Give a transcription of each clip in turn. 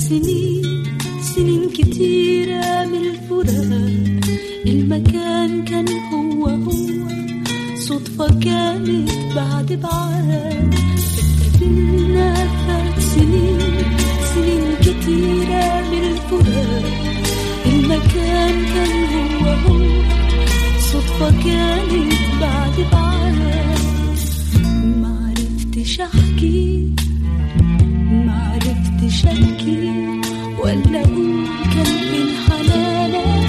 سنين سنين كتيرة من الفراق المكان كان هو هو صدفة كانت بعد بعاد اتقابلنا فات سنين سنين كتيرة من الفراق المكان كان هو هو صدفة كانت بعد بعاد معرفتش احكي معرفتش ابكي ولا اقول كان فين حنانك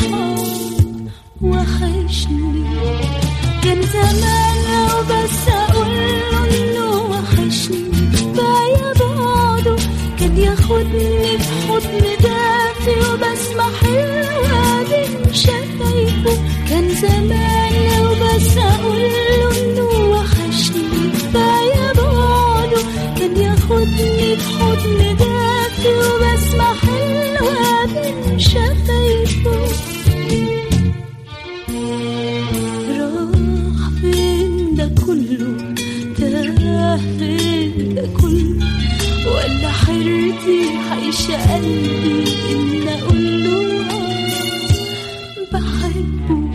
وحشني كان زمان لو بس اقول له انه وحشني بايا بعده كان ياخدني في حضن دافي وبسمع حلوة بين شفايفه كان زمان لو بس اقول له انه وحشني بايا بعده كان ياخدني في حضن دافي وبسمع حلوة بين شفايفه راح فين ده كله تاه فين ده كله ولا حيرتي حيشة قلبي إن أقول له آه بحبه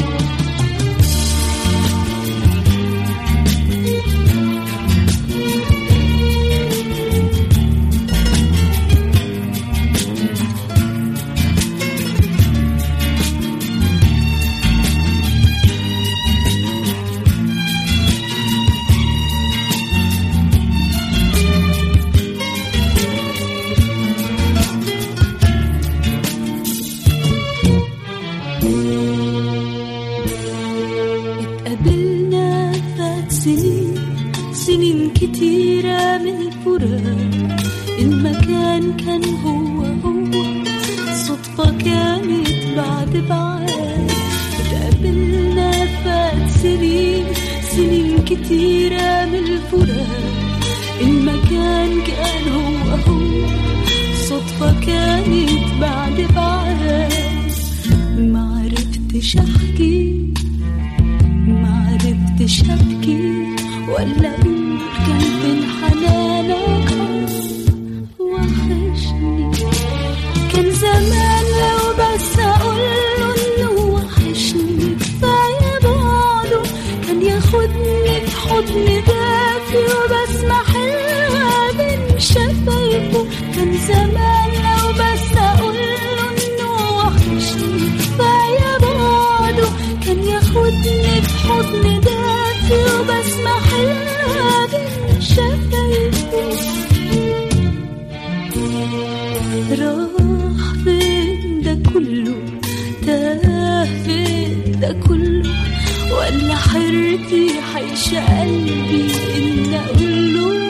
اتقابلنا فات سنين سنين كتيرة من الفراق المكان كان هو هو صدفة كانت بعد بعاد اتقابلنا فات سنين سنين كتيرة من الفراق المكان كان هو هو صدفة كانت بعد بعاد معرفتش احكي معرفتش ابكي ولا اقول كان فين حنانك وحشني كان زمان لو بس اقول له انه وحشني كفايه بعده كان ياخدني في حضن دافي وبسمع حلوه بين شفايفه كان زمان لو بس اقول له انه وحشني كفايه بعده كان ياخدني في حضن دافي وبسمع حلوة بين شفايفه راح فين ده كله تاه فين ده كله ولا حيرتي حيشة قلبي إن أقول له